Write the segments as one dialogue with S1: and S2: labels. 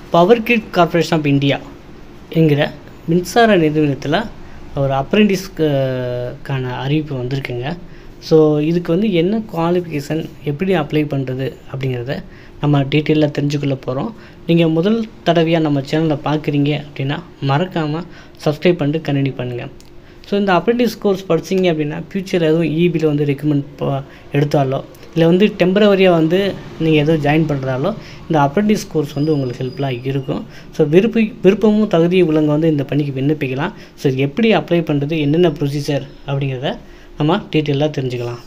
S1: power grid corporation of India என்கிற மின்சார நிறுவனத்தில் ஒரு அப்ரெண்டிஸ்க்கான அறிவிப்பு வந்திருக்குங்க ஸோ இதுக்கு வந்து என்ன குவாலிஃபிகேஷன் எப்படி அப்ளை பண்ணுறது அப்படிங்கிறத நம்ம டீட்டெயிலாக தெரிஞ்சுக்கொள்ள போகிறோம் நீங்கள் முதல் தடவையாக நம்ம சேனலை பார்க்குறீங்க அப்படின்னா மறக்காமல் சப்ஸ்கிரைப் பண்ணிட்டு கண்டினியூ பண்ணுங்கள் ஸோ இந்த அப்ரெண்டிஸ் கோர்ஸ் படிச்சீங்க அப்படின்னா ஃப்யூச்சர் எதுவும் இபியில் வந்து ரெக்கமெண்ட் எடுத்தாலோ இல்லை வந்து டெம்பரவரியாக வந்து நீங்கள் எதுவும் ஜாயின் பண்ணுறதாலோ இந்த அப்ரெண்டிஸ் கோர்ஸ் வந்து உங்களுக்கு ஹெல்ப்ஃபுல்லாக இருக்கும் ஸோ விருப்ப விருப்பமும் தகுதியும் உள்ளவங்க வந்து இந்த பணிக்கு விண்ணப்பிக்கலாம் ஸோ இது எப்படி அப்ளை பண்ணுறது என்னென்ன ப்ரொசீஜர் அப்படிங்கிறத நம்ம டீட்டெயிலாக தெரிஞ்சுக்கலாம்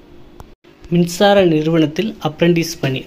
S1: மின்சார நிறுவனத்தில் அப்ரெண்டிஸ் பணி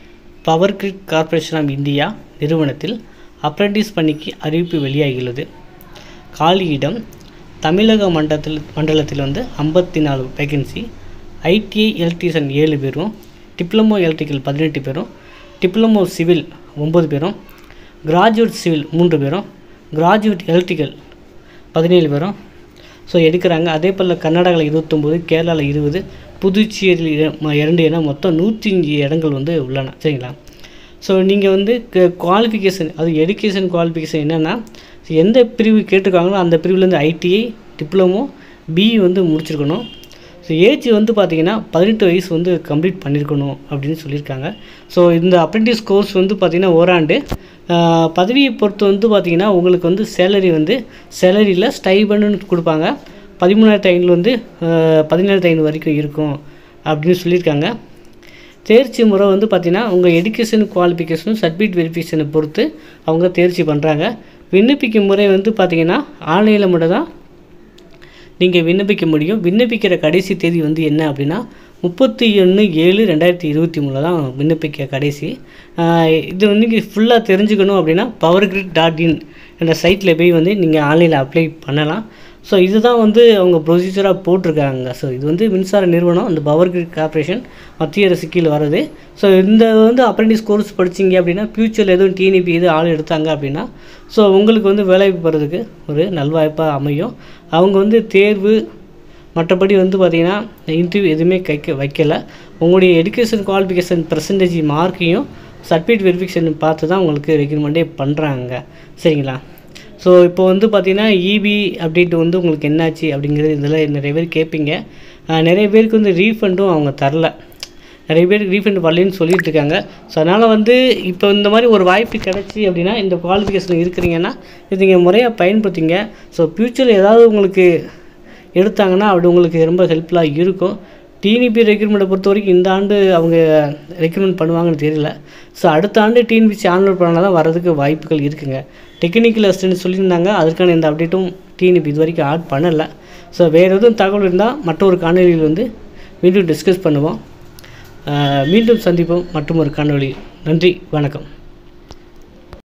S1: power grid corporation of India நிறுவனத்தில் அப்ரெண்டிஸ் பணிக்கு அறிவிப்பு வெளியாகியுள்ளது காலியிடம் தமிழக மண்டலத்தில் மண்டலத்தில் வந்து ஐம்பத்தி நாலு வேகன்சி ஐடிஐ எலக்ட்ரீஷியன் ஏழு பேரும் டிப்ளமோ எலக்ட்ரிக்கல் பதினெட்டு பேரும் டிப்ளமோ சிவில் ஒம்பது பேரும் கிராஜுவேட் சிவில் மூன்று பேரும் கிராஜுவேட் எலக்ட்ரிக்கல் பதினேழு பேரும் ஸோ எடுக்கிறாங்க அதே போல் கர்நாடகாவில் இருபத்தொம்போது கேரளாவில் இருபது புதுச்சேரியில் இர- ம- இரண்டு என மொத்தம் நூற்றி அஞ்சு இடங்கள் வந்து உள்ளன சரிங்களா ஸோ நீங்கள் வந்து குவாலிஃபிகேஷன் அது எடுகேஷன் குவாலிஃபிகேஷன் என்னென்னா எந்த பிரிவு கேட்டிருக்காங்களோ அந்த பிரிவுலேருந்து ஐடிஐ டிப்ளமோ பிஇ வந்து முடிச்சிருக்கணும் ஸோ ஏஜ் வந்து பார்த்தீங்கன்னா பதினெட்டு வயசு வந்து கம்ப்ளீட் பண்ணியிருக்கணும் அப்படின்னு சொல்லியிருக்காங்க ஸோ இந்த அப்ரெண்டிஸ் கோர்ஸ் வந்து பார்த்திங்கன்னா ஓராண்டு ஆஹ், பதவியை பொறுத்து வந்து பார்த்திங்கன்னா உங்களுக்கு வந்து சேலரி வந்து சேலரியில் ஸ்டைபன்னு கொடுப்பாங்க பதிமூணாயிரத்து ஐநூறு வந்து ஆஹ், பதினேழாயிரத்து ஐநூறு வரைக்கும் இருக்கும் அப்படின்னு சொல்லியிருக்காங்க தேர்ச்சி முறை வந்து பார்த்திங்கன்னா உங்கள் எடுகேஷன் குவாலிஃபிகேஷனும் சர்டிஃபிகேட் வெரிஃபிகேஷனை பொறுத்து அவங்க தேர்ச்சி பண்ணுறாங்க விண்ணப்பிக்கும் முறை வந்து பார்த்திங்கன்னா ஆன்லைனில் மட்டும் தான் நீங்கள் விண்ணப்பிக்க முடியும் விண்ணப்பிக்கிற கடைசி தேதி வந்து என்ன அப்படின்னா முப்பத்தி ஒன்று ஏழு ரெண்டாயிரத்தி இருபத்தி மூணில் தான் விண்ணப்பிக்க கடைசி ஆஹ் இது வந்து ஃபுல்லாக தெரிஞ்சுக்கணும் அப்படின்னா பவர் கிரிட் டாட் இன் என்ற சைட்டில் போய் வந்து நீங்கள் ஆன்லைனில் அப்ளை பண்ணலாம் ஸோ இதுதான் வந்து அவங்க ப்ரொசீஜராக போட்டிருக்காங்க ஸோ இது வந்து மின்சார நிறுவனம் இந்த பவர் கிரிட் கார்ப்பரேஷன் மத்திய அரசு கீழ் வருது ஸோ இந்த வந்து அப்ரெண்டிஸ் கோர்ஸ் படிச்சீங்க அப்படின்னா ஃப்யூச்சரில் எதுவும் டிஎன்இபி எதுவும் ஆள் எடுத்தாங்க அப்படின்னா ஸோ உங்களுக்கு வந்து வேலைக்கு போகிறதுக்கு ஒரு நல்வாய்ப்பாக அமையும் அவங்க வந்து தேர்வு மற்றபடி வந்து பார்த்திங்கன்னா இன்டர்வியூ எதுவுமே கைக்க வைக்கல உங்களுடைய எடுகேஷன் குவாலிஃபிகேஷன் பர்சன்டேஜ் மார்க்கையும் சர்டிஃபிகேட் வெரிஃபிகேஷன் பார்த்து தான் உங்களுக்கு ரெக்ரூட்மெண்ட்டே பண்ணுறாங்க சரிங்களா ஸோ இப்போ வந்து பார்த்தீங்கன்னா இபி அப்டேட் வந்து உங்களுக்கு என்னாச்சு அப்படிங்கிறது இதில் நிறைய பேர் கேட்பீங்க ஆஹ் நிறைய பேருக்கு வந்து ரீஃபண்டும் அவங்க தரல நிறைய பேருக்கு ரீஃபண்ட் வரலன்னு சொல்லிட்டு இருக்காங்க ஸோ அதனால் வந்து இப்போ இந்த மாதிரி ஒரு வாய்ப்பு கிடச்சி அப்படின்னா இந்த குவாலிஃபிகேஷன் இருக்கிறீங்கன்னா இது நீங்கள் முறையாக பயன்படுத்திங்க ஸோ ஃப்யூச்சரில் ஏதாவது உங்களுக்கு எடுத்தாங்கன்னா அப்படி உங்களுக்கு ரொம்ப ஹெல்ப்ஃபுல்லாக இருக்கும் டிஎன்பி ரெக்ரூட்மெண்ட்டை பொறுத்த வரைக்கும் இந்த ஆண்டு அவங்க ரெக்ரூட்மெண்ட் பண்ணுவாங்கன்னு தெரியல ஸோ அடுத்த ஆண்டு டிஎன்பிசி ஆன்லைன் பண்ணால் தான் வரதுக்கு வாய்ப்புகள் இருக்குங்க டெக்னிக்கல் அசிஸ்டன்ட் சொல்லியிருந்தாங்க அதற்கான எந்த அப்டேட்டும் டிஎன்பி இது வரைக்கும் ஆட் பண்ணலை ஸோ வேறு எதுவும் தகவல் இருந்தால் மற்றொரு காணொலியில் வந்து மீண்டும் டிஸ்கஸ் பண்ணுவோம் ஆஹ் மீண்டும் சந்திப்போம் மற்றும் ஒரு காணொளி நன்றி வணக்கம்